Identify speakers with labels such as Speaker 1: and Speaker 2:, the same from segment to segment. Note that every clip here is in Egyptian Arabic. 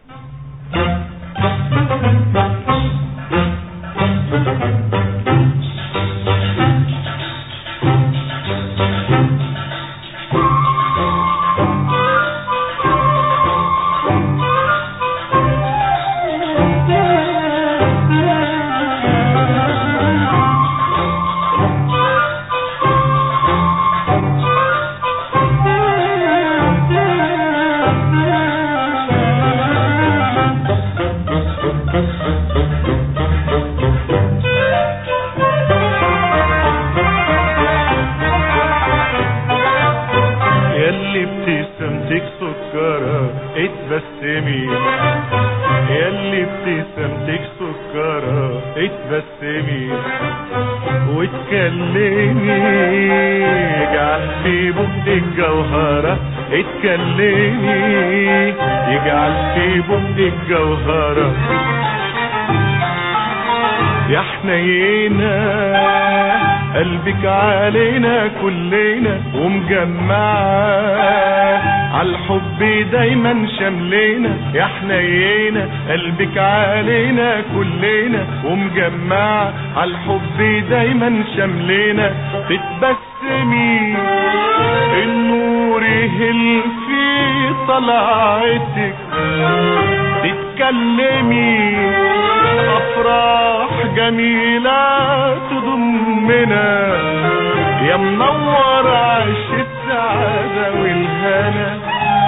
Speaker 1: ياللي ابتسامتك سكرة اتبسمي ياللي ابتسامتك سكرة اتبسمي واتكلمي يجعل في بقك جوهرة اتكلمي يجعل في بقك جوهرة يا حنينة قلبك علينا كلنا ومجمعة عالحب دايما شملينا يا حنينة قلبك علينا كلنا ومجمعة عالحب دايما شملينا تتبسمي النور يهل في طلعتك تتكلمي افراح جميلة تضمنا يا منور عش السعادة والهنا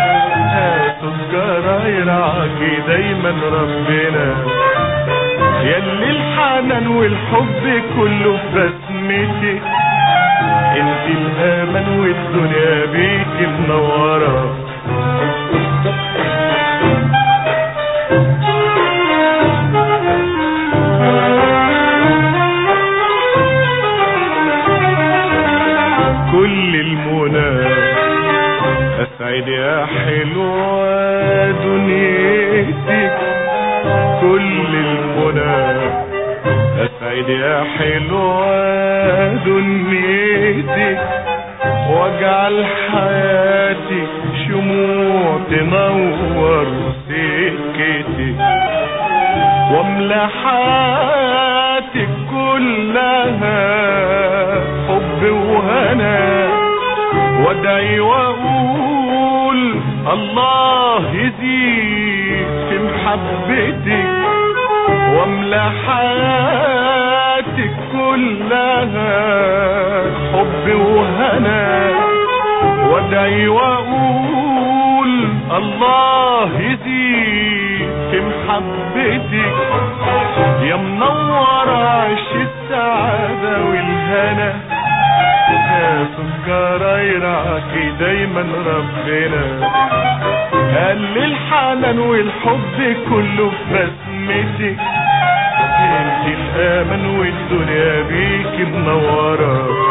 Speaker 1: سكر يرعاكي دايما ربنا ياللي الحنان والحب كله في بسمتك انت الامل والدنيا بيك منوره كل المنى اسعد يا حلوة دنيتك كل المنى اسعد يا حلوة دنيتك واجعل حياتي شموع تنور سكتك واملى حياتك كلها حب وهنا وادعي واقول الله يزيد في محبتك واملى حياتك كلها حب وهنا وادعي واقول الله يزيد في محبتك يا منور عش السعادة والهنا يا سكر يرعاكي دايما ربنا قال الحنان والحب كله في بسمتك انت الامل والدنيا بيك منوره